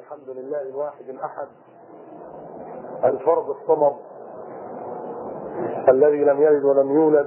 الحمد لله الواحد الأحد الفرد الصمد الذي لم يلد ولم يولد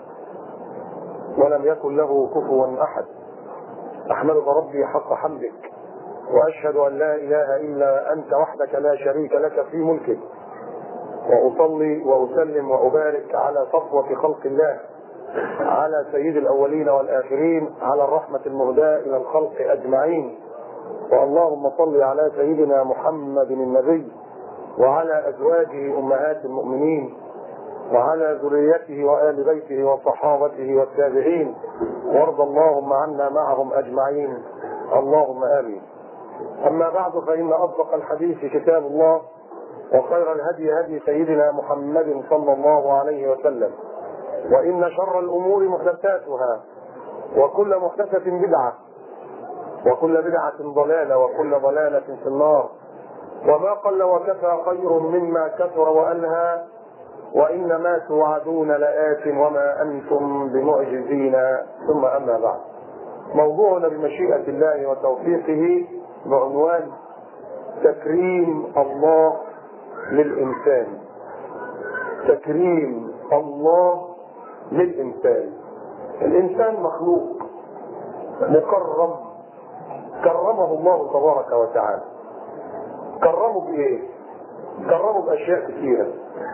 ولم يكن له كفوا أحد أحمدك ربي حق حمدك وأشهد أن لا إله إلا أنت وحدك لا شريك لك في ملكك وأصلي وأسلم وأبارك على صفوة خلق الله على سيد الأولين والآخرين على الرحمة المهداة إلى الخلق أجمعين واللهم صل على سيدنا محمد النبي وعلى أزواجه أمهات المؤمنين وعلى ذريته وآل بيته وصحابته والتابعين وارض اللهم عنا معهم أجمعين اللهم آمين أما بعد فإن أصدق الحديث كتاب الله وخير الهدي هدي سيدنا محمد صلى الله عليه وسلم وإن شر الأمور محدثاتها وكل محدثة بدعة وكل بدعة ضلالة وكل ضلالة في النار وما قل وكفى خير مما كثر وألهى وإنما توعدون لآت وما أنتم بمعجزين ثم أما بعد موضوعنا بمشيئة الله وتوفيقه بعنوان تكريم الله للإنسان تكريم الله للإنسان الإنسان مخلوق مكرم كرمه الله تبارك وتعالى كرمه بإيه؟ كرمه بأشياء كثيرة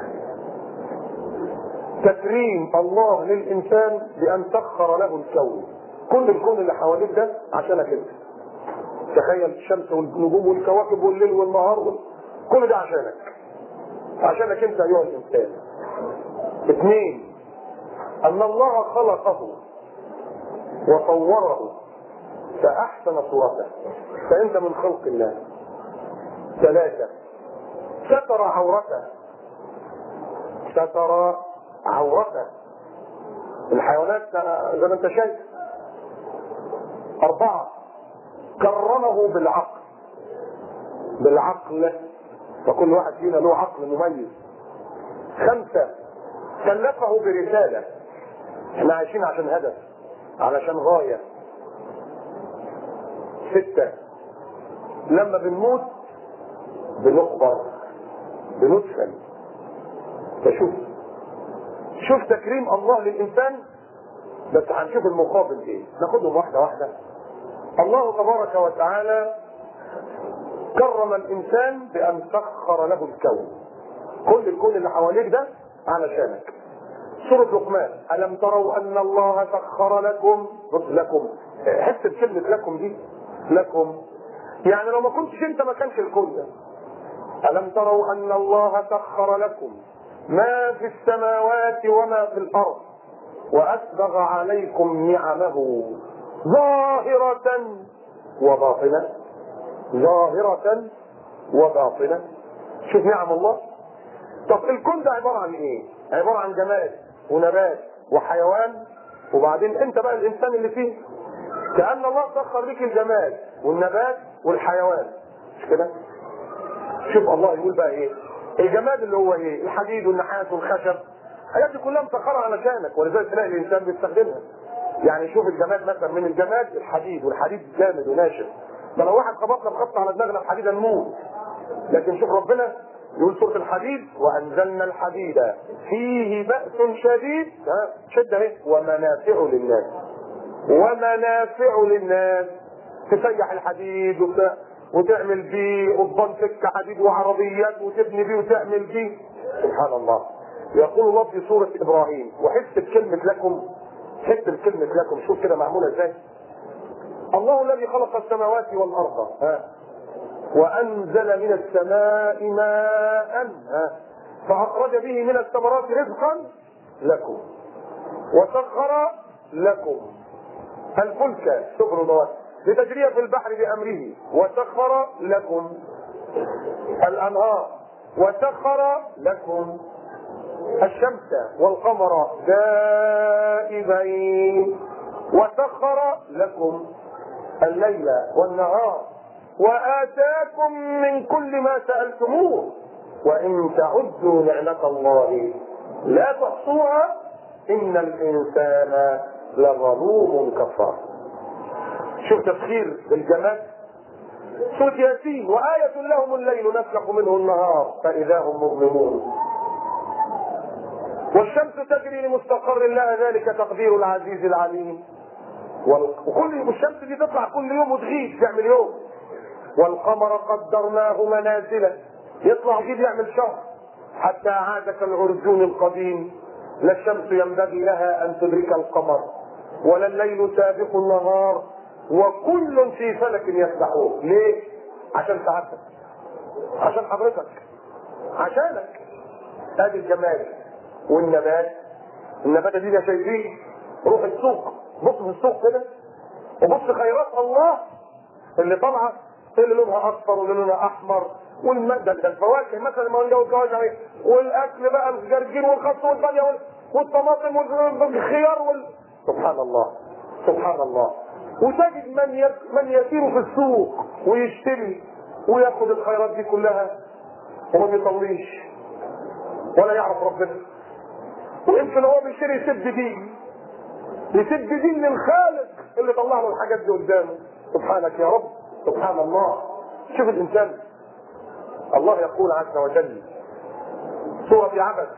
تكريم الله للإنسان بأن سخر له الكون كل الكون اللي حواليك ده عشانك انت تخيل الشمس والنجوم والكواكب والليل والنهار وال... كل ده عشانك عشانك انت ايها الانسان اثنين ان الله خلقه وصوره فاحسن صورته فانت من خلق الله ثلاثة ستر عورته ستر عورته الحيوانات زي ما انت شايف أربعة كرمه بالعقل بالعقل وكل واحد فينا له عقل مميز خمسة كلفه برسالة احنا عايشين عشان هدف علشان غاية ستة لما بنموت بنقبر بندفن فشوف شوف تكريم الله للإنسان بس هنشوف المقابل ايه ناخدهم واحدة واحدة الله تبارك وتعالى كرم الانسان بان سخر له الكون كل الكون اللي حواليك ده علشانك سورة لقمان ألم تروا أن الله سخر لكم بص لكم حس بكلمة لكم دي لكم يعني لو ما كنتش أنت ما كانش الكون ده ألم تروا أن الله سخر لكم ما في السماوات وما في الأرض وأسبغ عليكم نعمه ظاهرة وباطنة ظاهرة وباطنة شوف نعم الله طب الكون ده عبارة عن ايه عبارة عن جماد ونبات وحيوان وبعدين انت بقى الانسان اللي فيه كأن الله سخر لك الجماد والنبات والحيوان مش كده شوف الله يقول بقى ايه الجماد اللي هو ايه الحديد والنحاس والخشب الحاجات دي كلها مسخره علشانك ولذلك تلاقي الانسان بيستخدمها يعني شوف الجماد مثلا من الجماد الحديد والحديد جامد وناشف ده لو واحد خبطنا بخبط على دماغنا الحديد نموت لكن شوف ربنا يقول سوره الحديد وانزلنا الحديد فيه باس شديد ها شد اهي ومنافع للناس ومنافع للناس تسيح الحديد وت... وتعمل بيه قضبان سكه حديد وعربيات وتبني بيه وتعمل بيه سبحان الله يقول الله في سورة إبراهيم وحس بكلمة لكم حس بكلمة لكم شوف كده معمولة ازاي الله الذي خلق السماوات والأرض ها وأنزل من السماء ماء ها فأخرج به من الثمرات رزقا لكم وسخر لكم الفلك سفن ضوات لتجري في البحر بأمره وسخر لكم الأنهار وسخر لكم الشمس والقمر دائبين وسخر لكم الليل والنهار وآتاكم من كل ما سألتموه وإن تعدوا نعمة الله لا تحصوها إن الإنسان لظلوم كفار شوف تفسير الجماد سورة ياسين وآية لهم الليل نسلخ منه النهار فإذا هم مظلمون والشمس تجري لمستقر لها ذلك تقدير العزيز العليم وكل يوم الشمس دي تطلع كل يوم وتغيب تعمل يوم والقمر قدرناه منازل يطلع يجيب يعمل شهر حتى عاد كالعرجون القديم لا الشمس ينبغي لها ان تدرك القمر ولا الليل سابق النهار وكل في فلك يسبحون ليه؟ عشان سعادتك عشان حضرتك عشانك ادي الجمال والنبات النبات دي يا شايفين روح السوق بص في السوق كده وبص خيرات الله اللي طالعه اللي لونها اصفر واللي لونها احمر والمادة ده الفواكه مثلا ما نجوز جواز عليه والاكل بقى الجرجير والخس والباميه وال- والطماطم والخيار وال... سبحان الله سبحان الله وتجد من ي... من يسير في السوق ويشتري وياخد الخيرات دي كلها وما بيصليش ولا يعرف ربنا ويمكن هو بيشتري يسب دين يسب دين للخالق اللي طلع له الحاجات دي قدامه سبحانك يا رب سبحان الله شوف الانسان الله يقول عز وجل سورة عبس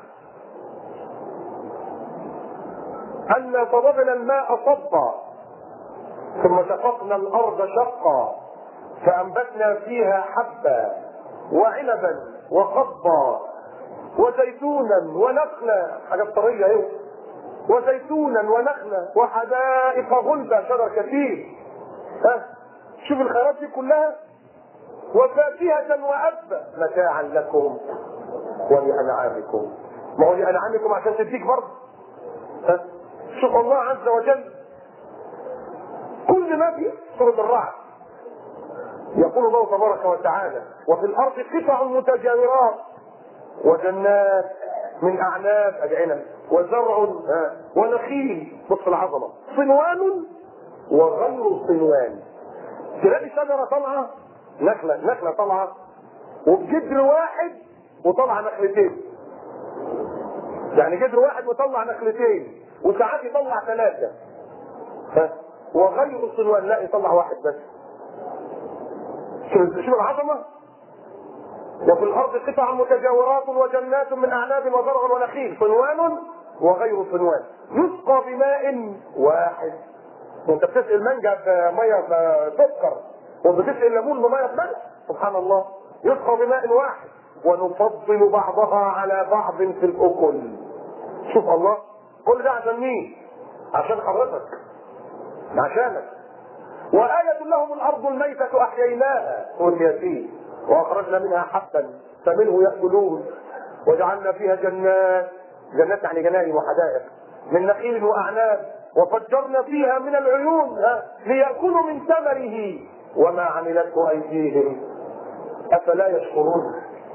أن صببنا الماء صبا ثم شققنا الأرض شقا فأنبتنا فيها حبا وعنبا وقضبا وزيتونا ونخلا حاجات طرية اهي وزيتونا ونخلا وحدائق غلبة شجر كثير ها شوف الخيرات دي كلها وفاكهة وأبا متاعا لكم ولأنعامكم ما هو لأنعامكم عشان تديك برضه ها؟ شوف الله عز وجل كل ما في سورة الرعد يقول الله تبارك وتعالى وفي الأرض قطع متجاورات وجنات من أعناب أدعنب وزرع ها، ونخيل بص العظمة صنوان وغير صنوان تلاقي شجرة طالعة نخلة نخلة طالعة وبجدر واحد وطالعة نخلتين يعني جدر واحد وطلع نخلتين وساعات يطلع ثلاثة ها وغير صنوان لا يطلع واحد بس شوف شوف العظمة وفي الأرض قطع متجاورات وجنات من أعناب وزرع ونخيل صنوان وغير صنوان يسقى بماء واحد وانت بتسقي المانجا بميه بسكر وبتسقي الليمون بميه بملح سبحان الله يسقى بماء واحد ونفضل بعضها على بعض في الاكل شوف الله كل ده عشان مين عشان حضرتك عشانك وآية لهم الأرض الميتة أحييناها سورة ياسين وأخرجنا منها حبا فمنه يأكلون وجعلنا فيها جنات جنات يعني جناين وحدائق من نخيل وأعناب وفجرنا فيها من العيون ها، ليأكلوا من ثمره وما عملته أيديهم أفلا يشكرون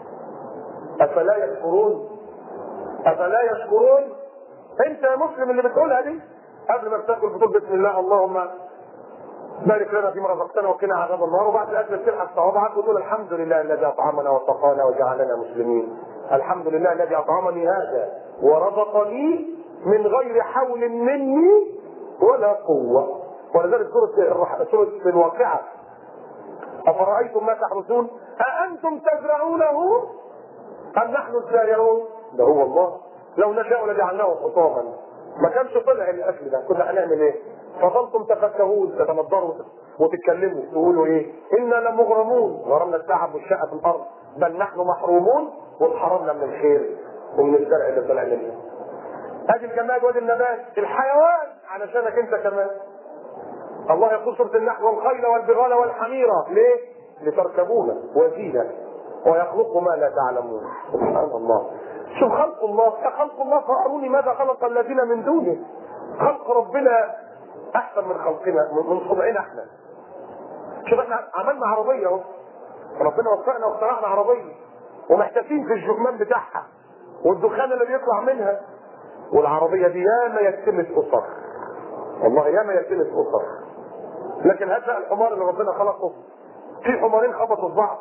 أفلا يشكرون أفلا يشكرون أنت يا مسلم اللي بتقولها دي قبل ما بتاكل بتقول بسم الله اللهم بارك لنا فيما رزقتنا وقنا عذاب النار وبعد الاكل تلحق صوابعك وتقول الحمد لله الذي اطعمنا وسقانا وجعلنا مسلمين الحمد لله الذي اطعمني هذا ورزقني من غير حول مني ولا قوه ولذلك سوره الرح... سوره الواقعه افرايتم ما تحرثون اانتم تزرعونه ام نحن الزارعون ده هو الله لو نشاء لجعلناه حطاما ما كانش طلع الاكل ده كنا هنعمل ايه فظلتم تفكهون تتنضروا وتتكلموا تقولوا ايه انا لمغرمون غرمنا التعب والشقه في الارض بل نحن محرومون واتحرمنا من الخير ومن الزرع اللي طلع لنا ادي الجماد وادي النبات الحيوان علشانك انت كمان الله يقول سوره النحل والخيل والبغال والحميره ليه؟ لتركبونا وزينه ويخلق ما لا تعلمون سبحان الله شوف خلق الله خلق الله فاروني ماذا خلق الذين من دونه خلق ربنا احسن من خلقنا من صنعنا احنا شوف احنا عملنا عربيه اهو ربنا وفقنا واخترعنا عربيه ومحتفين في الجرمان بتاعها والدخان اللي بيطلع منها والعربيه دي ياما يتمت اسر والله ياما يتمت اسر لكن هات بقى الحمار اللي ربنا خلقه في حمارين خبطوا في بعض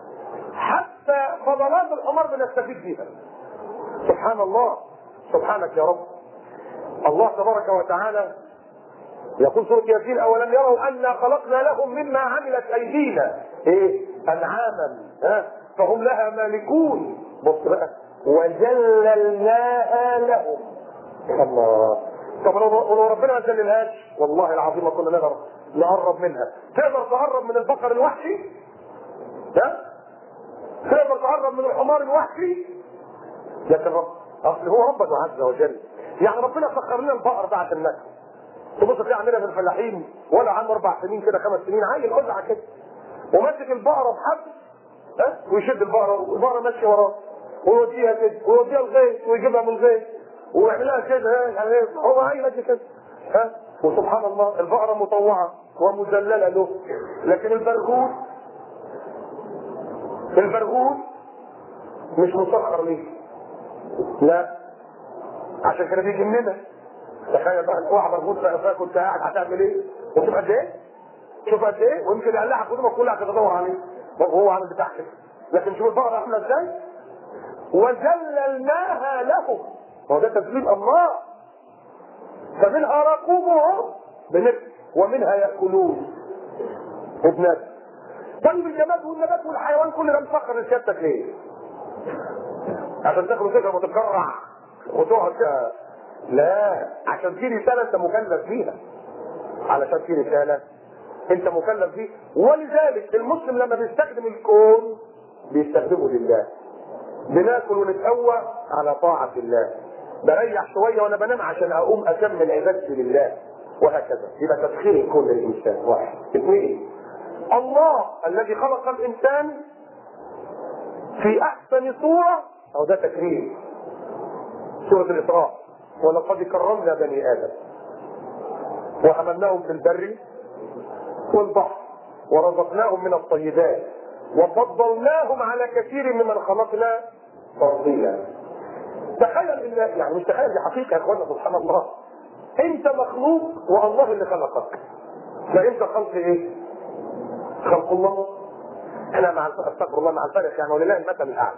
حتى فضلات الحمار بنستفيد بيها سبحان الله سبحانك يا رب الله تبارك وتعالى يقول سورة ياسين أولم يروا أنا خلقنا لهم مما عملت أيدينا ايه انعاما ها فهم لها مالكون بص بقى وذللناها لهم الله طب لو لو ربنا ما ذللهاش والله العظيم ما كنا نقدر نقرب منها تقدر تقرب من البقر الوحشي ها تقدر تقرب من الحمار الوحشي لكن رب اصل هو ربنا عز وجل يعني ربنا سخر لنا البقر بعد النكس تبص تلاقي عندنا في الفلاحين ولا عنده اربع سنين كده خمس سنين عيل قزعه كده وماسك البقره بحبل ها ويشد البقره والبقره ماشيه وراه ويوديها كده ويوديها الغيط ويجيبها من الغيط ويعملها كده ها يعني هو عيل قد كده ها وسبحان الله البقره مطوعه ومذلله له لكن البرغوث البرغوث مش مسخر ليه لا عشان كده بيجي مننا تخيل بقى الواحد مربوط بقى كنت قاعد هتعمل ايه؟ وشوف قد ايه؟ شوف قد ايه؟ ويمكن يقلعك قدامك كلها تدور عليه وهو عامل بتاع كده لكن شوف البقره عامله ازاي؟ وذللناها لهم هو ده تسليم الله فمنها ركوبهم بنفس ومنها ياكلون وبنفس طيب الجماد والنبات والحيوان كل ده مسخر لسيادتك ليه؟ عشان تاكل فكره وتتجرع وتقعد كده لا عشان في رساله انت مكلف بيها علشان في رساله انت مكلف بيها ولذلك المسلم لما بيستخدم الكون بيستخدمه لله بناكل ونتقوى على طاعه الله بريح شويه وانا بنام عشان اقوم اكمل عبادتي لله وهكذا يبقى تسخير الكون للانسان واحد اثنين الله الذي خلق الانسان في احسن صوره او ده تكريم سوره الاسراء ولقد كرمنا بني ادم وحملناهم في البر والبحر ورزقناهم من الطيبات وفضلناهم على كثير ممن خلقنا تفضيلا تخيل ان يعني مش تخيل دي حقيقه يا اخوانا سبحان الله انت مخلوق والله اللي خلقك فانت خلق ايه؟ خلق الله انا مع استغفر الله مع الفرق يعني ولله المثل الاعلى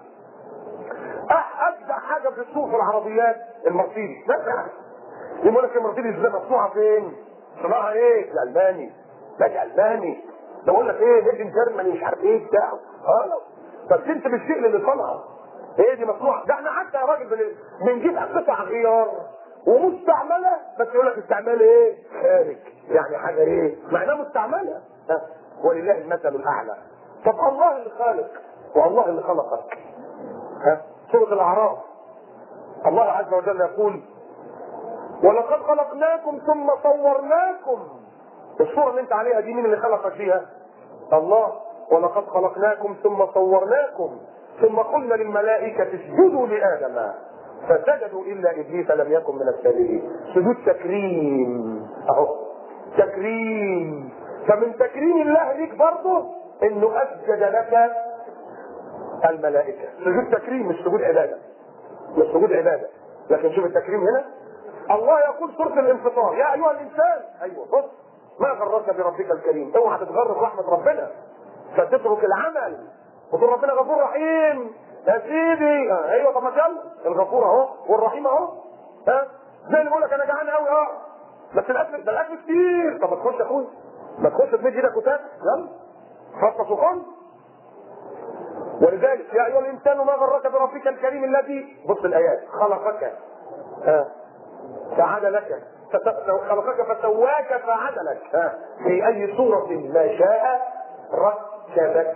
اجدع حاجه في السوق في العربيات المرسيدس بس يعني يقول لك المرسيدس ده مصنوعه فين؟ صناعه ايه؟ الالماني ده الالماني ده بقول لك ايه ميد جيرماني مش عارف ايه بتاعه اه طب تنسب الشيء اللي صنعه ايه دي مصنوعه ده احنا حتى يا راجل بن- بنجيب قطع غيار ومستعمله بس يقول لك استعمال ايه؟ خارج يعني حاجه ايه؟ معناها مستعمله ها ولله المثل الاعلى طب الله اللي خالق والله اللي خلقك ها سورة الأعراف الله عز وجل يقول ولقد خلقناكم ثم صورناكم الصورة اللي انت عليها دي مين اللي خلقك فيها الله ولقد خلقناكم ثم صورناكم ثم قلنا للملائكة اسجدوا لآدم فسجدوا إلا إبليس لم يكن من الساجدين سجود تكريم أهو تكريم فمن تكريم الله ليك برضه انه اسجد لك الملائكه سجود تكريم مش سجود عباده مش سجود عباده لكن شوف التكريم هنا الله يقول سوره الانفطار يا ايها الانسان ايوه بص ما غرك بربك الكريم اوعى تتغر برحمه ربنا فتترك العمل وتقول ربنا غفور رحيم يا سيدي آه ايوه طب ما يلا الغفور اهو والرحيم اهو ها زي اللي بيقول لك انا جعان قوي اه بس الاكل ده الاكل كتير طب ما تخش يا اخويا ما تخش تمد ايدك وتاكل يلا فصص وكل ولذلك يا ايها الانسان ما غرك بربك الكريم الذي بص الايات خلقك ها فعدلك فت- خلقك فسواك فعدلك ها في اي صورة ما شاء ركبك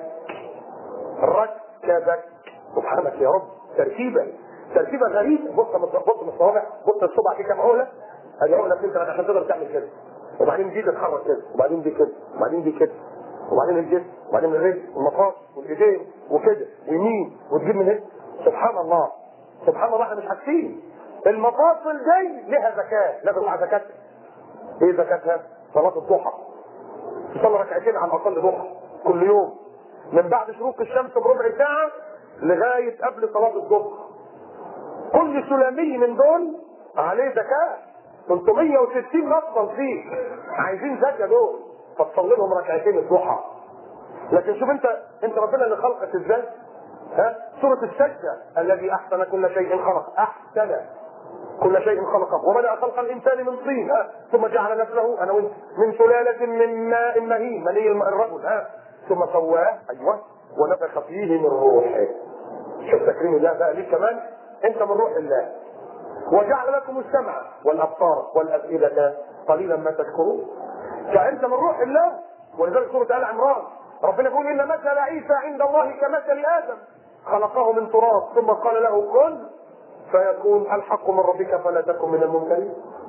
ركبك سبحانك يا رب تركيبا تركيبا غريبة بص بص من الصوابع بص الصبع كده كام عقلة ادي عقلة انت عشان تقدر تعمل كده وبعدين دي تتحرك كده وبعدين دي كده وبعدين دي كده وبعدين الجسم وبعدين الرجل والمقاص والايدين وكده ويمين وتجيب من هنا سبحان الله سبحان الله احنا مش حاسين المفاصل دي لها زكاة لا تطلع زكاتها ايه زكاتها؟ صلاة الضحى تصلي ركعتين على الاقل ضحى كل يوم من بعد شروق الشمس بربع ساعة لغاية قبل صلاة الظهر كل سلامي من دول عليه زكاة 360 نصا فيه عايزين زكاة دول فتصلي لهم ركعتين الضحى لكن شوف انت انت ربنا اللي خلقك ازاي ها سورة السجدة الذي احسن كل شيء خلق احسن كل شيء خلقه وبدا خلق الانسان من طين ها ثم جعل نسله انا وانت من سلاله من ماء مهين مني الم- الرجل ها ثم سواه ايوه ونفخ فيه من روحه شوف تكريم الله بقى ليك كمان انت من روح الله وجعل لكم السمع والابصار والافئده قليلا ما تشكرون فانت من روح الله ولذلك سوره ال عمران ربنا يقول ان مثل عيسى عند الله كمثل ادم خلقه من تراب ثم قال له كن فيكون الحق من ربك فلا تكن من الممتلين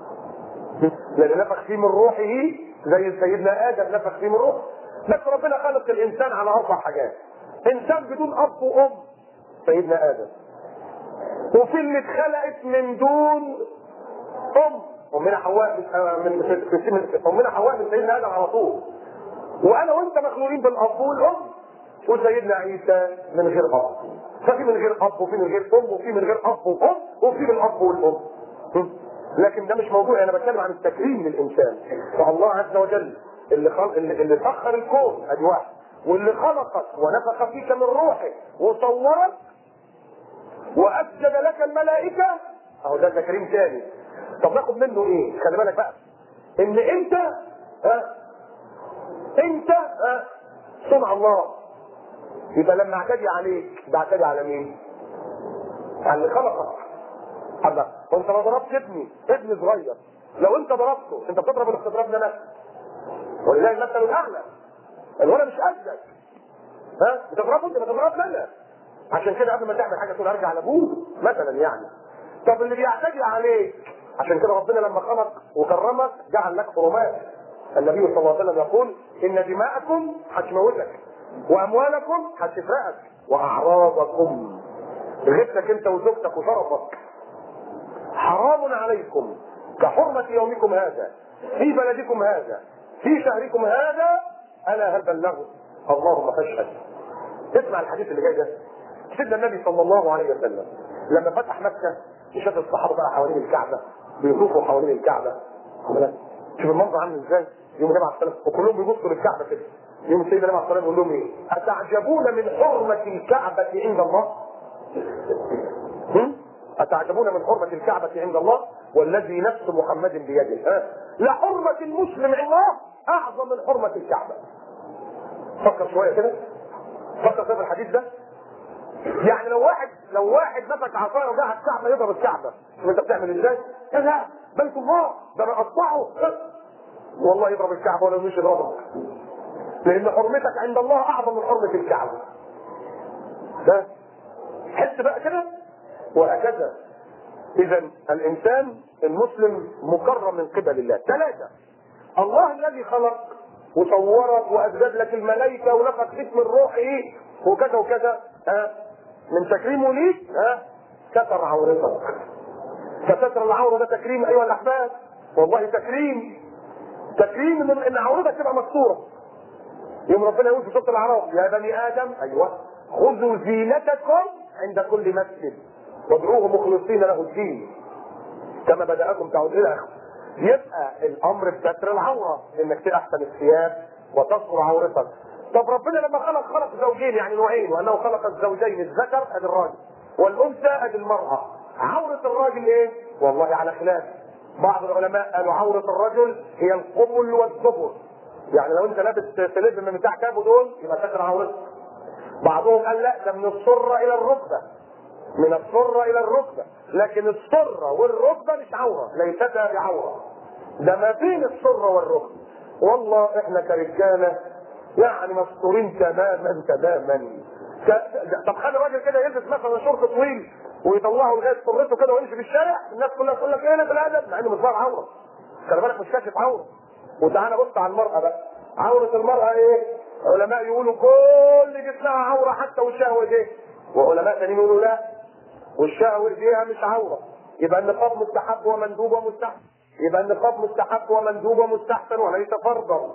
لان نفخ فيه من روحه زي سيدنا ادم نفخ فيه من روحه بس ربنا خلق الانسان على اربع حاجات انسان بدون اب وام سيدنا ادم وفي اللي اتخلقت من دون ام امنا حواء من من امنا حواء من سيدنا ادم على طول وانا وانت مخلوقين بالاب والام وسيدنا عيسى من غير اب ففي من غير اب وفي من غير ام وفي من غير اب وام وفي من الاب والام لكن ده مش موضوع انا بتكلم عن التكريم للانسان فالله عز وجل اللي خلق اللي, اللي سخر الكون ادي واحد واللي خلقك ونفخ فيك من روحه وصورك واسجد لك الملائكه اهو ده تكريم تاني طب ناخد منه ايه؟ خلي بالك بقى ان انت ها انت ها صنع الله يبقى لما اعتدي عليك بعتدي على مين؟ على اللي خلقك الله وانت ما ضربتش ابني ابني صغير لو انت ضربته انت بتضرب اللي بتضربني انا ولله المثل الاعلى الولد مش قدك ها بتضربه انت بتضربني انا عشان كده قبل ما تعمل حاجه تقول ارجع لابوه مثلا يعني طب اللي بيعتدي عليك عشان كده ربنا لما خلق وكرمك جعل لك حرمات النبي صلى الله عليه وسلم يقول ان دماءكم هتموتك واموالكم هتسرقك واعراضكم غيبتك انت وزوجتك وشرفك حرام عليكم كحرمة يومكم هذا في بلدكم هذا في شهركم هذا الا هل بلغت اللهم فاشهد اسمع الحديث اللي جاي ده سيدنا النبي صلى الله عليه وسلم لما فتح مكة وشاف الصحابة بقى حوالين الكعبة بيطوفوا حوالين الكعبة شوف المنظر عامل ازاي يوم النبي عليه الصلاة والسلام وكلهم بيبصوا للكعبة كده يوم سيدنا النبي عليه الصلاة والسلام يقول لهم ايه؟ أتعجبون من حرمة الكعبة عند الله؟ هم؟ أتعجبون من حرمة الكعبة عند الله والذي نفس محمد بيده ها؟ لحرمة المسلم عند الله أعظم من حرمة الكعبة فكر شوية كده فكر في الحديث ده يعني لو واحد لو واحد مسك عصايه وجاء على الكعبه يضرب الكعبه شوف انت بتعمل ازاي؟ ايه ده؟ بيت الله ده انا اقطعه والله يضرب الكعبه ولا مش يضربك لان حرمتك عند الله اعظم من حرمه الكعبه ده حس بقى كده وهكذا اذا الانسان المسلم مكرم من قبل الله ثلاثه الله الذي خلق وصورك واسجد لك الملائكه ونفخ فيك من روحه وكذا وكذا ها من تكريمه ليك ها ستر عورتك فستر العوره ده تكريم ايها الاحباب والله تكريم تكريم من ان عورتك تبقى مستوره يوم ربنا يقول في سوره الاعراف يا بني ادم ايوه خذوا زينتكم عند كل مسجد وادعوه مخلصين له الدين كما بداكم تعود الى اخره يبقى الامر بستر العوره انك تحسن الثياب وتستر عورتك طب ربنا لما خلق خلق زوجين يعني نوعين وانه خلق الزوجين الذكر ادي الراجل والانثى ادي المراه عوره الراجل ايه؟ والله على خلاف بعض العلماء قالوا عوره الرجل هي القبل والدبر يعني لو انت لابس سليب من بتاع كابو دول يبقى ستر عورتك بعضهم قال لا ده من السره الى الركبه من السره الى الركبه لكن السره والركبه مش عوره ليستا بعوره ده ما بين السره والركبه والله احنا كرجاله يعني مستورين تماما تماما طب خلي الراجل كده يلبس مثلا شورت طويل ويطلعه لغايه سرته كده ويمشي في الشارع الناس كلها تقول لك ايه في الادب مع انه مش ظاهر عوره خلي بالك مش كاشف عوره وتعالى بص على المراه بقى عوره المراه ايه؟ علماء يقولوا كل جسمها عوره حتى وشها وايديها وعلماء ثانيين يقولوا لا وشها وايديها مش عوره يبقى النقاب مستحب ومندوب ومستحسن يبقى النقاب مستحب ومندوب ومستحسن وليس فرضا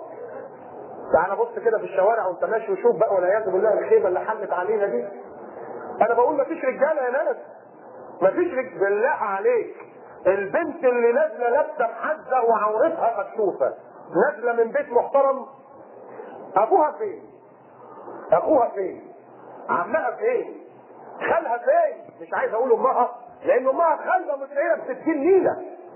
تعالى بص كده في الشوارع وانت ماشي وشوف بقى والعياذ بالله الخيبه اللي حلت علينا دي انا بقول مفيش رجاله يا ناس مفيش رجاله بالله عليك البنت اللي نازله لابسه محزه وعورتها مكشوفه نازله من بيت محترم ابوها فين؟ اخوها فين؟ عمها فين؟ خالها فين؟ مش عايز اقول امها لان امها خالده متلاقيها ب 60 نيله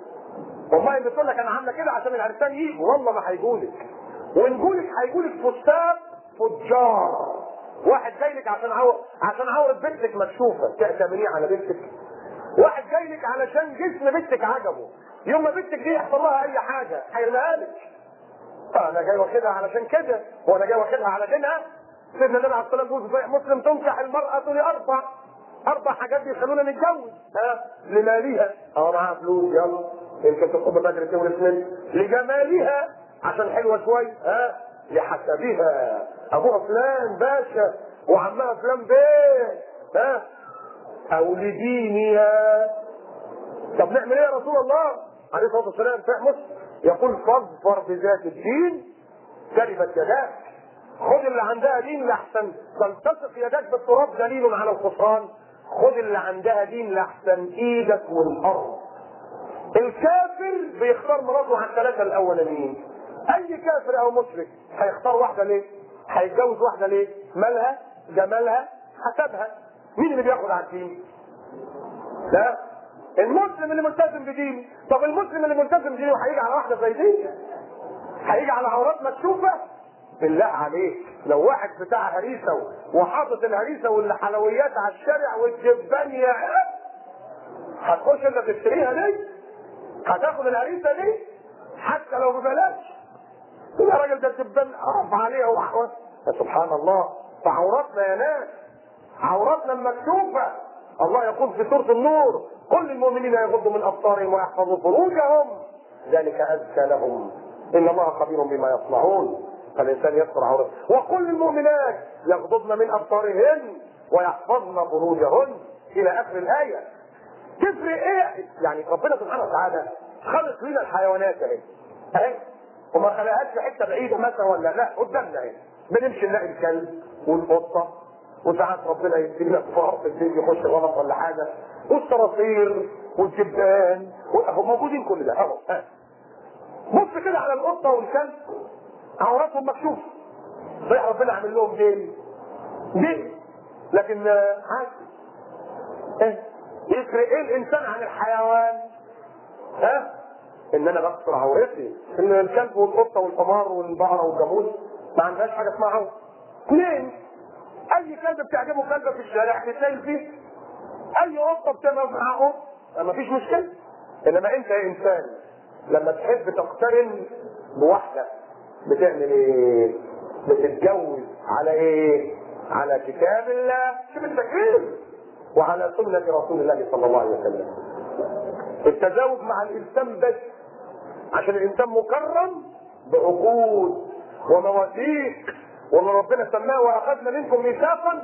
امها بتقول لك انا عامله كده عشان العرسان يجوا والله ما هيجولك ونقولك هيقولك فستان فجار واحد جاي لك عشان عور عشان عورة بنتك مكشوفة تعتمريه على بنتك واحد جاي لك علشان جسم بنتك عجبه يوم ما بنتك دي يحصل لها اي حاجة هيرميها لك انا جاي واخدها علشان كده وانا جاي واخدها على دينها سيدنا النبي عليه الصلاه والسلام صحيح مسلم تنكح المراه لاربع اربع حاجات بيخلونا نتجوز ها لمالها اه معاها فلوس يلا يمكن تقوم بدري تولد من لجمالها عشان حلوه شويه ها لحسبها ابوها فلان باشا وعمها فلان بيه ها او لدينها طب نعمل ايه يا رسول الله عليه الصلاه والسلام في مسلم يقول فاظفر بذات الدين كلمة يداك خذ اللي عندها دين لحسن تلتصق يداك بالتراب دليل على الخسران خذ اللي عندها دين لحسن ايدك والارض الكافر بيختار مراته على الثلاثه الاولانيين اي كافر او مشرك هيختار واحده ليه هيتجوز واحده ليه مالها جمالها حسبها مين اللي بياخد على الدين لا المسلم اللي ملتزم بدينه طب المسلم اللي ملتزم بدينه هيجي على واحده زي دي هيجي على عورات مكشوفه بالله عليك لو واحد بتاع هريسه وحاطط الهريسه والحلويات على الشارع والجبان يا هتخش انت تشتريها دي هتاخد الهريسه دي حتى لو ببلاش يا راجل ده الجبان قرف عليها وحوة سبحان الله فعوراتنا يا ناس عوراتنا المكشوفه الله يقول في سوره النور كل المؤمنين يغضوا من ابصارهم ويحفظوا فروجهم ذلك ازكى لهم ان الله خبير بما يصنعون فالانسان يستر عورته وكل المؤمنات يغضضن من ابصارهن ويحفظن فروجهن الى اخر الايه تفرق ايه يعني ربنا سبحانه وتعالى خلق لنا الحيوانات اهي اهي وما خلقهاش في حته بعيده مثلا ولا لا قدامنا اهي بنمشي نلاقي الكلب والقطه وساعات ربنا يكتب لك فار في البيت يخش غلط ولا حاجه والصراصير والجبان اهو موجودين كل ده اهو ها. بص كده على القطه والكلب عوراتهم مكشوفه صحيح ربنا عامل لهم دين دين لكن آه، عادي ايه يفرق ايه الانسان عن الحيوان ها ان انا بستر عورتي ان الكلب والقطه والحمار والبقره والجاموس ما عندهاش حاجه اسمها عوره اثنين اي كلب بتعجبه كلبه في الشارع تتلاقي فيه اي قطه بتعمل معاه قطه ما فيش مشكله انما انت يا انسان لما تحب تقترن بواحده بتعمل ايه؟ بتتجوز على ايه؟ على كتاب الله شوف التكرير وعلى سنة رسول الله صلى الله عليه وسلم التزاوج مع الإنسان بس عشان الإنسان مكرم بعقود ومواثيق وما ربنا سماه وأخذنا منكم ميثاقا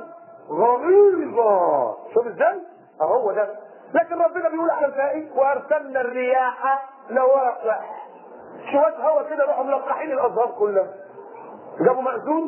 غليظا شوف ازاي؟ أهو ده لكن ربنا بيقول على الباقي وأرسلنا الرياح لواقح شوية هوا كده راحوا ملقحين الأزهار كلها جابوا مأذون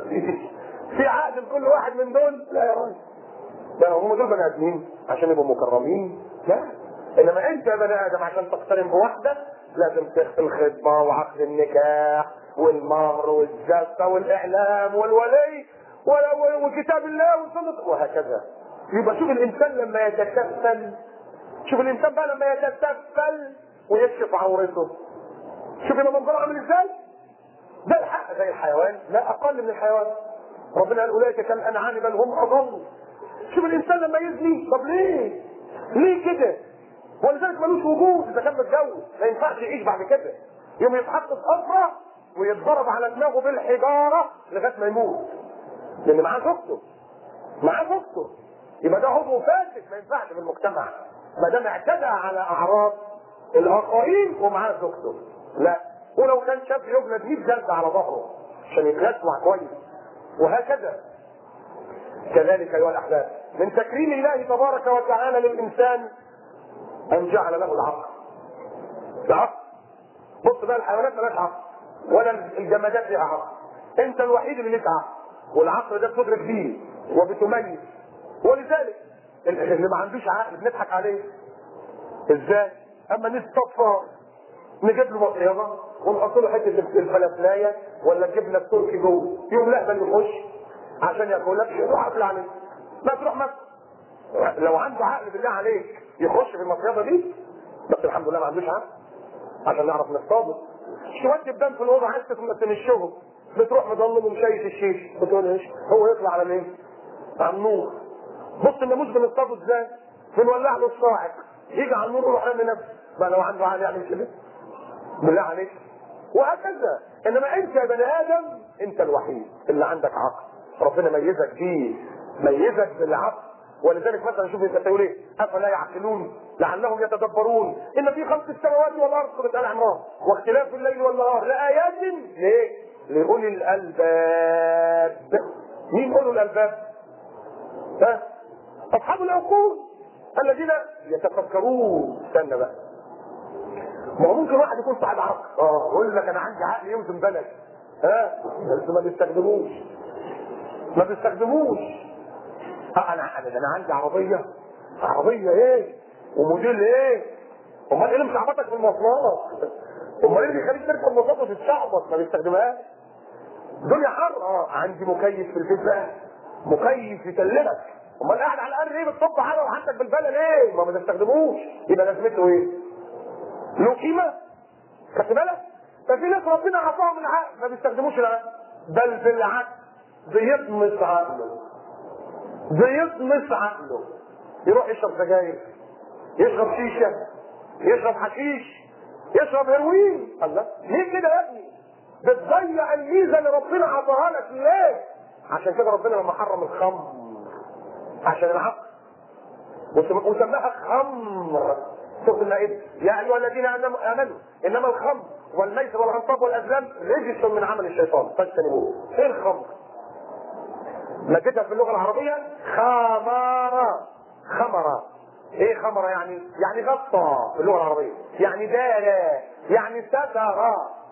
في عقد لكل واحد من دول لا يا راجل ده هم دول بني ادمين عشان يبقوا مكرمين لا انما انت يا بني ادم عشان تقترن بواحده لازم تخفي الخطبه وعقد النكاح والمهر والزفه والاعلام والولي وال- وكتاب الله والسنه وهكذا يبقى شوف الانسان لما يتكفل شوف الانسان بقى لما يتكفل ويكشف عورته شوف يبقى منظره عامل ازاي ده الحق زي الحيوان لا اقل من الحيوان ربنا قال اولئك كالانعام بل هم اضل شوف الانسان لما يزني طب ليه؟ ليه كده؟ ولذلك ملوش وجود اذا كان متجوز ما ينفعش يعيش بعد كده يوم يتحط في قفره ويتضرب على دماغه بالحجاره لغايه ما يموت لان معاه زوجته معاه زوجته يبقى ده عضو فاسد ما ينفعش في المجتمع ما دام اعتدى على اعراض الاخرين ومعاه زوجته لا ولو كان شاب يجلد 100 جلده على ظهره عشان يتلسع كويس وهكذا كذلك ايها الاحباب من تكريم الله تبارك وتعالى للانسان ان جعل له العقل العقل بص بقى الحيوانات مالهاش عقل ولا الجمادات لها عقل انت الوحيد اللي ليك عقل والعقل ده بتدرك بيه وبتميز ولذلك اللي ما عندوش عقل بنضحك عليه ازاي؟ اما نستطفى نجيب له مطيبه ونحط له حته الفلافلايه ولا الجبنه التركي جوه يوم لهبل يخش عشان ياكل لك يروح قافل عليه ما تروح مصر لو عنده عقل بالله عليك يخش في المصيده دي بس الحمد لله ما عندوش عقل عشان نعرف نصطاده شويه دبان في الاوضه عايز تمشيهم بتروح مضلم ومشيش الشيش بتقول ايش هو يطلع على مين على النور بص الناموس بنصطاده ازاي بنولع له الصاعق يجي على النور يروح رامي نفسه بقى لو عنده عقل يعمل كده بالله عليك وهكذا انما انت يا بني ادم انت الوحيد اللي عندك عقل ربنا ميزك بيه ميزك بالعقل ولذلك مثلا شوف انت تقول ايه افلا يعقلون لعلهم يتدبرون ان في خلق السماوات والارض سوره ال عمران واختلاف الليل والنهار لايات ليه؟ لاولي الالباب مين اولو الالباب؟ ها؟ اصحاب العقول الذين يتفكرون استنى بقى ما هو ممكن واحد يكون صاحب عقل اه يقول لك انا عندي عقل يوزن بلد ها بس ما بيستخدموش ما بيستخدموش اه انا انا انا عندي عربيه عربيه ايه وموديل ايه امال ايه اللي مشعبطك في المواصلات امال ايه اللي يخليك تركب مواصلات وتتشعبط ما بيستخدمهاش الدنيا حر اه عندي مكيف في البيت بقى مكيف يكلمك امال قاعد على الارض ايه بتصب حاجه وحالتك بالبلد ليه ما بتستخدموش يبقى لازمته ايه له قيمه خدت بالك ففي ناس ربنا عطاهم العقل ما بيستخدموش العقل بل بالعكس بيطمس عقله بيطمس عقله يروح يشرب سجاير يشرب شيشه يشرب حشيش يشرب هيروين الله ليه كده يا ابني بتضيع الميزه اللي ربنا عطاها لك ليه عشان كده ربنا لما حرم الخمر عشان العقل وسم- وسماها خمر سوره المائده يا ايها الذين آمنوا- امنوا انما الخمر والميسر والانصاب والازلام رجس من عمل الشيطان فاجتنبوه ايه الخمر؟ مادتها في اللغه العربيه خمارة خمرة ايه خمرة يعني؟ يعني غطى في اللغه العربيه يعني دار يعني ستر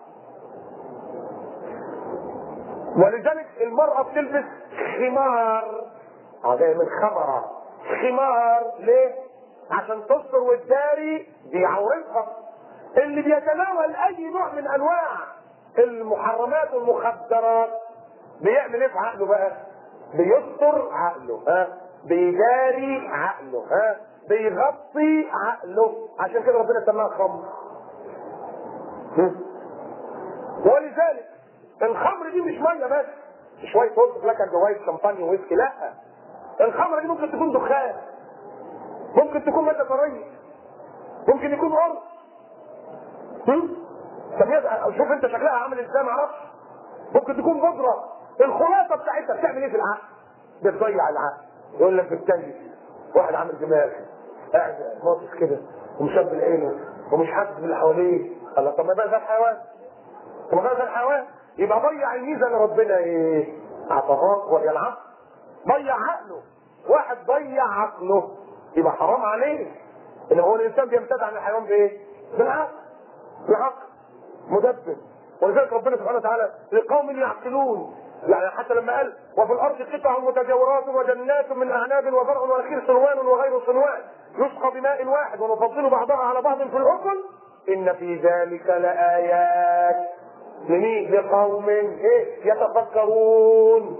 ولذلك المرأة بتلبس خمار اه جاي من خمرة خمار ليه؟ عشان تستر وتداري دي عورتها اللي بيتناول اي نوع من انواع المحرمات والمخدرات بيعمل ايه في عقله بقى؟ بيستر عقله ها بيداري عقله ها بيغطي عقله عشان كده ربنا سماها خمر هم؟ ولذلك الخمر دي مش ميه بس شويه وسط لكن جوايز شمبانيا ويسكي لا الخمر دي ممكن تكون دخان ممكن تكون ماده طريه ممكن يكون قرص هم؟ طب يا- شوف انت شكلها عامل ازاي معرفش ممكن تكون بودره الخلاصه بتاعتها بتعمل ايه في العقل؟ بتضيع العقل يقول لك بالتالي واحد عامل دماغ قاعد باصص كده ومشبل عينه ومش حاسس باللي حواليه الله طب ما بقى ده الحيوان طب ما بقى ده الحيوان يبقى ضيع الميزه اللي ربنا ايه؟ اعطاها وهي العقل ضيع عقله واحد ضيع عقله يبقى حرام عليه ان هو الانسان بيمتد عن الحيوان بايه؟ بالعقل بالعقل مدبر ولذلك ربنا سبحانه وتعالى لقوم يعقلون يعني حتى لما قال وفي الارض قطع متجاورات وجنات من اعناب وزرع ونخيل صنوان وغير صنوان يسقى بماء واحد ونفضل بعضها على بعض في الاكل ان في ذلك لايات لمين؟ لقوم ايه؟ يتفكرون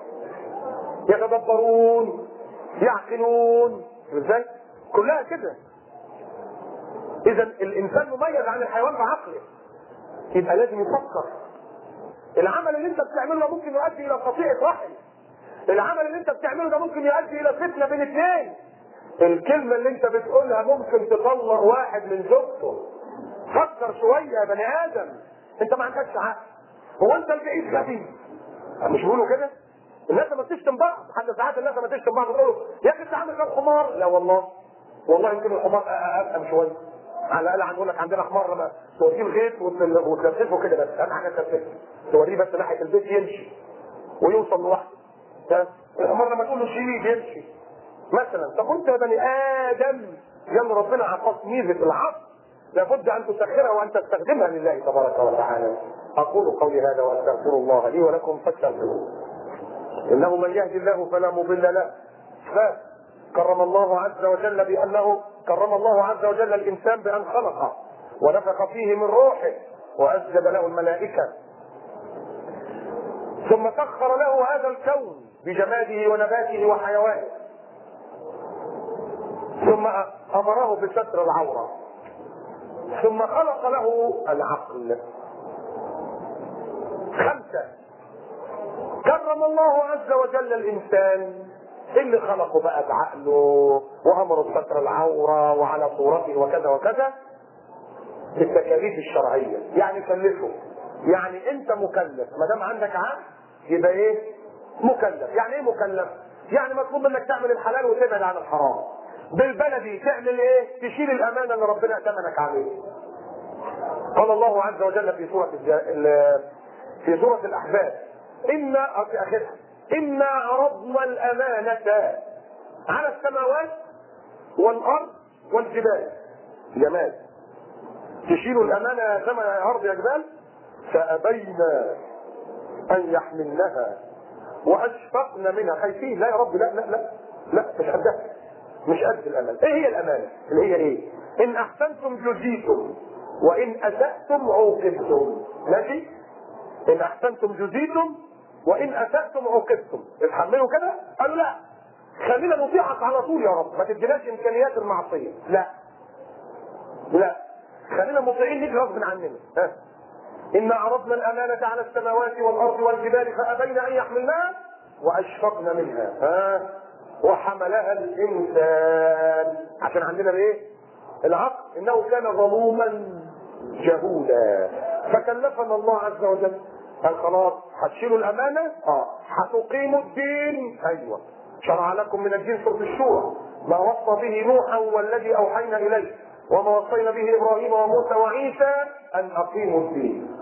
يتدبرون يعقلون ازاي؟ كلها كده اذا الانسان مميز عن الحيوان بعقله يبقى لازم يفكر العمل اللي انت بتعمله ده ممكن يؤدي الى قطيعه رحم العمل اللي انت بتعمله ده ممكن يؤدي الى فتنه بين اثنين الكلمه اللي انت بتقولها ممكن تطلق واحد من زوجته فكر شويه يا بني ادم انت ما عندكش عقل هو انت البعيد غبي مش بيقولوا كده الناس لما بتشتم بعض حتى ساعات الناس لما تشتم بعض يقولوا يا اخي انت عامل كام حمار لا والله والله يمكن الحمار افهم شويه على الاقل هنقول لك عندنا حمار لما توديه الغيط وتل- وتلففه كده بس اهم حاجه تلففه توريه بس ناحيه البيت يمشي ويوصل لوحده ها؟ الحمار لما تقول له شيل يمشي مثلا طب انت يا بني ادم يلا ربنا عطاك ميزه العقل لابد ان تسخرها وان تستخدمها لله تبارك وتعالى اقول قولي هذا واستغفر الله لي ولكم فاستغفروه انه من يهدي الله فلا مضل له فكرم الله عز وجل بانه كرم الله عز وجل الانسان بان خلقه ونفخ فيه من روحه واسجد له الملائكه ثم سخر له هذا الكون بجماده ونباته وحيوانه ثم امره بستر العوره ثم خلق له العقل خمسه كرم الله عز وجل الانسان اللي خلقه بقى بعقله وامره بستر العوره وعلى صورته وكذا وكذا بالتكاليف الشرعيه يعني كلفه يعني انت مكلف ما دام عندك عقل يبقى ايه مكلف يعني ايه مكلف يعني مطلوب منك تعمل الحلال وتبعد عن الحرام بالبلدي تعمل ايه تشيل الامانه اللي ربنا ائتمنك عليه قال الله عز وجل في سوره الج... ال- في سوره الاحزاب انا أو في اخرها انا عرضنا الامانه على السماوات والارض والجبال جمال تشيلوا الامانه يا سماء يا ارض يا جبال فابينا ان يحملنها واشفقن منها خايفين لا يا رب لا لا لا لا مش قدها مش قد الامانه ايه هي الامانه اللي هي ايه ان احسنتم جزيتم وان اساتم عوقبتم ماشي ان احسنتم جزيتم وان اساتم عوقبتم اتحملوا كده قالوا لا خلينا نطيعك على طول يا رب ما تديناش امكانيات المعصيه لا لا خلينا مطيعين ليك غصب عننا ها إنا عرضنا الأمانة على السماوات والأرض والجبال فأبين أن يحملنها وأشفقن منها ها وحملها الإنسان عشان عندنا بإيه؟ العقل إنه كان ظلوما جهولا فكلفنا الله عز وجل قال خلاص هتشيلوا الأمانة؟ اه هتقيموا الدين؟ أيوه شرع لكم من الدين سورة الشورى ما وصى به نوحا والذي أوحينا إليه وما وصينا به ابراهيم وموسى وعيسى ان اقيموا الدين.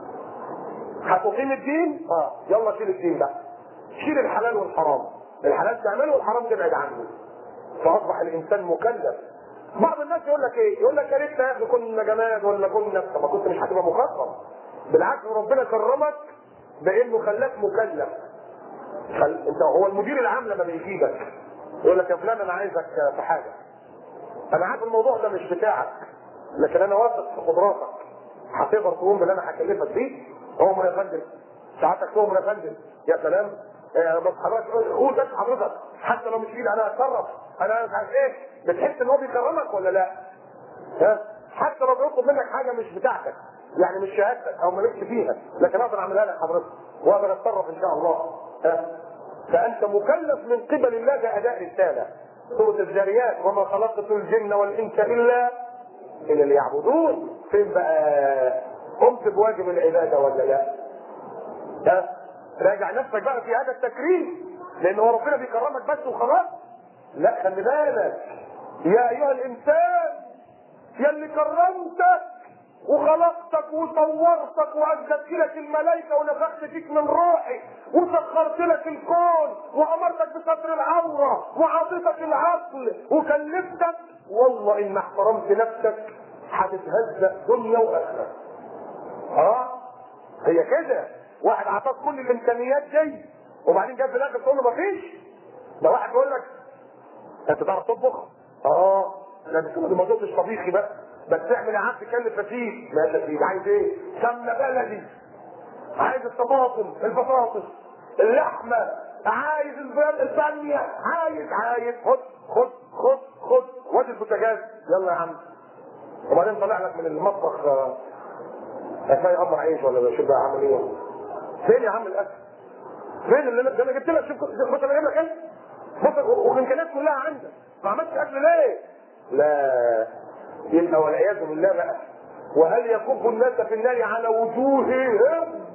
هتقيم الدين؟ اه يلا شيل الدين بقى. شيل الحلال والحرام. الحلال تعمله والحرام تبعد عنه. فاصبح الانسان مكلف. بعض الناس يقول لك ايه؟ يقول لك يا ريتنا يا اخي كنا جماد ولا كنا طب ما كنت مش هتبقى مكرم. بالعكس ربنا كرمك بانه خلاك مكلف. خل... انت هو المدير العام لما بيجيبك يقول لك يا فلان انا عايزك في حاجه. انا عارف الموضوع ده مش بتاعك لكن انا واثق في قدراتك هتقدر تقوم باللي انا هكلفك بيه عمر يا فندم ساعتك تؤمر يا فندم يا سلام آه، بس حضرتك قول بس حضرتك حتى لو مش فيه انا هتصرف انا مش عارف ايه بتحس ان هو بيكرمك ولا لا؟ ها؟ حتى لو بيطلب منك حاجه مش بتاعتك يعني مش شهادتك او مالكش فيها لكن اقدر اعملها لك حضرتك واقدر اتصرف ان شاء الله ها؟ فانت مكلف من قبل الله باداء رساله سورة الذاريات وما خلقت الجن والانس الا الا ليعبدون فين بقى قمت بواجب العباده ولا لا؟ ها؟ راجع نفسك بقى في هذا التكريم لان هو ربنا بيكرمك بس وخلاص لا خلي بالك يا ايها الانسان يا اللي كرمتك وخلقتك وصورتك وأجدت لك الملائكة ونفخت فيك من روحي وسخرت لك الكون وأمرتك بستر العورة وعطيتك العقل وكلفتك والله إن ما احترمت نفسك هتتهزأ دنيا وآخرة. اه هي كده واحد اعطاك كل الامكانيات دي وبعدين جاب في الاخر تقول له مفيش ده واحد يقول لك انت تعرف تطبخ؟ اه لا بس ما دقتش طبيخي بقى بس اعمل يا عم تكلف فتيل ما فتيل عايز ايه؟ سمنه بلدي عايز الطماطم البطاطس اللحمه عايز البيض الباميه عايز عايز خد خد خد خد وادي البوتاجاز يلا يا عم وبعدين طلع لك من المطبخ آه، هتلاقي قمر عيش ولا شوف بقى عامل ايه فين يا عم الاكل؟ فين اللي انا ده انا جبت لك شوف بص انا جايب لك ايه؟ بص والامكانيات كلها عندك ما عملتش اكل ليه؟ لا يبقى والعياذ بالله بقى وهل يكب الناس في النار على وجوههم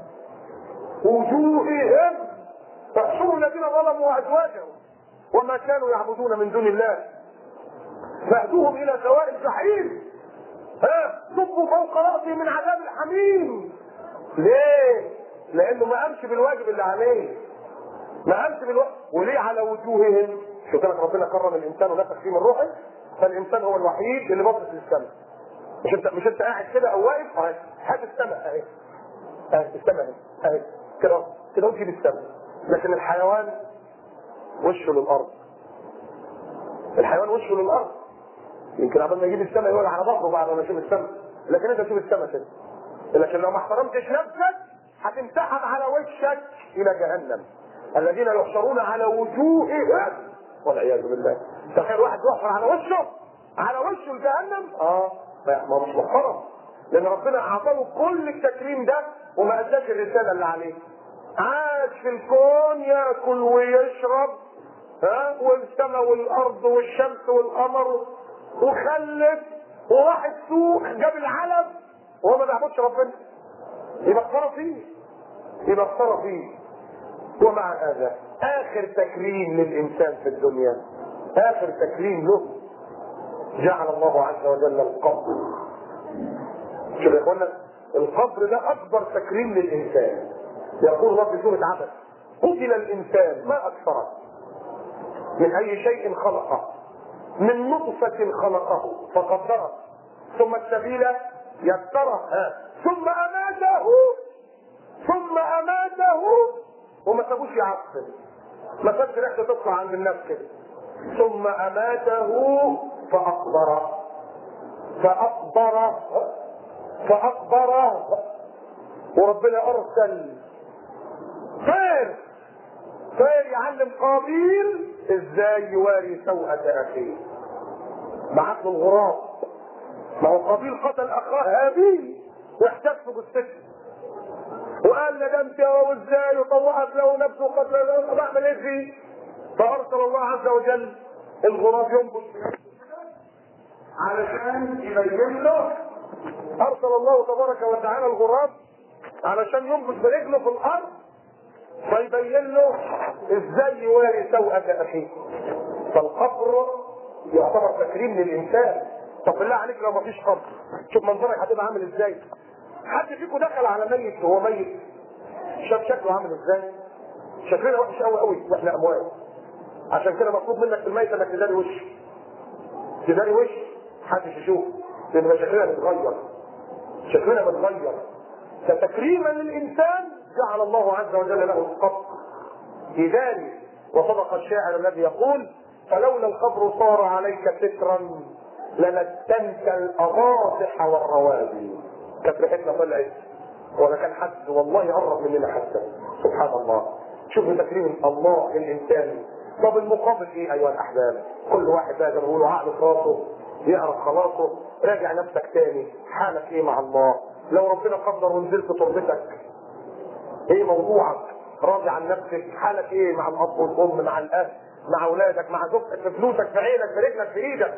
وجوههم فاحشروا الذين ظلموا وازواجهم وما كانوا يعبدون من دون الله فاهدوهم الى سواء الجحيم ها صبوا فوق راسه من عذاب الحميم ليه؟ لانه ما قامش بالواجب اللي عليه ما قامش بالواجب وليه على وجوههم شوف لك ربنا كرم الانسان ونفخ فيه من روحه فالانسان هو الوحيد اللي باصص للسماء مش انت مش انت قاعد كده او واقف اهي هات السماء اهي اهي السماء اهي اهي كده كده وجهي للسماء لكن الحيوان وشه للارض الحيوان وشه للارض يمكن قبل ما يجيب السماء يقول على ظهره بعد ما يشوف السماء لكن انت تشوف السماء كده لكن لو ما احترمتش نفسك هتمتحن على وشك الى جهنم الذين يحشرون على وجوههم والعياذ بالله تخيل واحد يحفر على وشه على وشه لجهنم اه ما ما هو مش محترم لان ربنا اعطاه كل التكريم ده وما اداش الرساله اللي عليه عاش في الكون ياكل ويشرب ها والسماء والارض والشمس والقمر وخلف وراح السوق جاب العلم وهو ما بيعبدش ربنا يبقى خساره فيه يبقى خساره فيه ومع هذا اخر تكريم للانسان في الدنيا اخر تكريم له جعل الله عز وجل القبر شوف يا اخوانا القبر ده اكبر تكريم للانسان يقول الله في سوره عبس قتل الانسان ما اكثره من اي شيء خلقه من نطفة خلقه فقدره ثم السبيل يسره ثم اماته ثم اماته وما سابوش يعفن ما سابش ريحته تطلع عند الناس كده ثم اماته فاقبره فاقبره فاقبره وربنا ارسل طير طير يعلم قابيل ازاي يواري سوءة اخيه بعت له الغراب ما هو قابيل قتل اخاه هابيل واحتج في جثته وقال ندمت يا ازاي وطوعت له نفسه قتل طب اعمل ايه فيه؟ فارسل الله عز وجل الغراب ينبش علشان يبين له ارسل الله تبارك وتعالى الغراب علشان ينبش برجله في الارض فيبين له ازاي يواري سوءة اخيه فالقبر يعتبر تكريم للانسان طب بالله عليك لو مفيش قبر شوف منظرك هتبقى عامل ازاي حد فيكم دخل على ميت وهو ميت شاف شكله عامل ازاي شكلنا وحش قوي قوي واحنا اموات عشان كده مطلوب منك في الميت انك تداري وش تداري وش محدش يشوف يبقى شكلنا متغير شكلنا متغير فتكريما للانسان جعل الله عز وجل له القبر يداري وصدق الشاعر الذي يقول فلولا القبر صار عليك سترا لنتنك الاضاحح والروابي كانت ريحتنا طلعت ولا كان حد والله يقرب مننا حتى سبحان الله شوفوا تكريم الله للانسان طب المقابل ايه ايها الاحباب كل واحد بقى زي ما بيقولوا عقله في راسه يعرف خلاصه راجع نفسك تاني حالك ايه مع الله لو ربنا قدر ونزلت تربتك ايه موضوعك راضي عن نفسك حالك ايه مع الاب والام مع الاهل مع اولادك مع زوجتك في فلوسك في عينك في رجلك في ايدك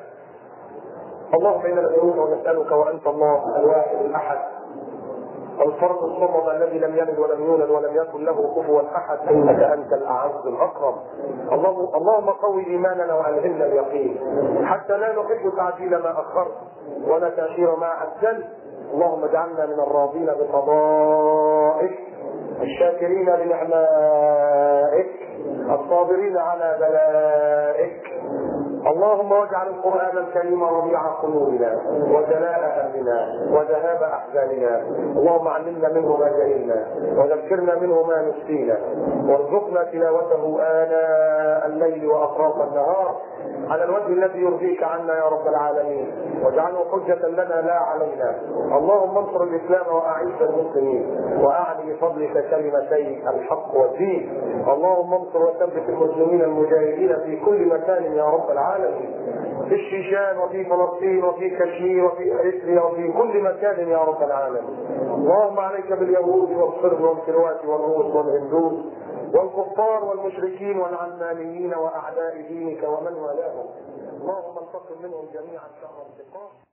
اللهم انا ندعوك ونسالك وانت الله الواحد الاحد الفرد الصمد الذي لم يلد ولم يولد ولم يكن له كفوا احد انك انت الاعز الاكرم اللهم اللهم قوي ايماننا والهمنا اليقين حتى لا نحب تعجيل ما اخرت ولا تاخير ما عجلت اللهم اجعلنا من الراضين بقضائك الشاكرين لنعمائك الصابرين على بلائك اللهم واجعل القرآن الكريم ربيع قلوبنا وجلاء أهلنا وذهاب أحزاننا اللهم علمنا منه ما جهلنا وذكرنا منه ما نسينا وارزقنا تلاوته آناء الليل وأطراف النهار على الوجه الذي يرضيك عنا يا رب العالمين واجعله حجة لنا لا علينا اللهم انصر الإسلام وأعز المسلمين وأعلي بفضلك كلمتي الحق والدين اللهم انصر وثبت المسلمين المجاهدين في كل مكان يا رب العالمين في الشيشان وفي فلسطين وفي كشمير وفي اريتريا وفي كل مكان يا رب العالمين اللهم عليك باليهود والصرب والكروات والروس والهندوس والكفار والمشركين والعلمانيين واعداء دينك ومن والاهم اللهم انتقم منهم جميعا شر انتقام